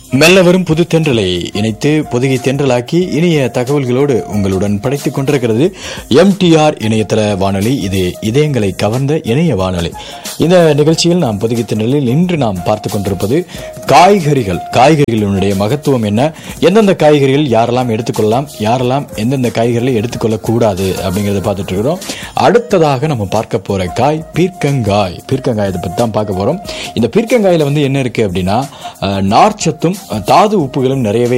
மெல்ல வரும் புது தென்றலை இணைத்து பொதுகை தென்றலாக்கி இணைய தகவல்களோடு உங்களுடன் படைத்துக் கொண்டிருக்கிறது எம்டிஆர் இணையதள வானொலி இது இதயங்களை கவர்ந்த இணைய வானொலி இந்த நிகழ்ச்சியில் நாம் பொதுகை தென்றலில் இன்று நாம் பார்த்து கொண்டிருப்பது காய்கறிகள் காய்கறிகளினுடைய மகத்துவம் என்ன எந்தெந்த காய்கறிகள் யாரெல்லாம் எடுத்துக்கொள்ளலாம் யாரெல்லாம் எந்தெந்த காய்கறிகளை எடுத்துக்கொள்ளக்கூடாது அப்படிங்கறத பார்த்துட்டு இருக்கிறோம் அடுத்ததாக நம்ம பார்க்க போற காய் பீர்க்கங்காய் பீர்க்கங்காயத்தை பற்றி தான் பார்க்க போறோம் இந்த பீர்க்கங்காயில வந்து என்ன இருக்கு அப்படின்னா அஹ், நார்ச்சத்தும் அஹ், தாது உப்புகளும் நிறையவே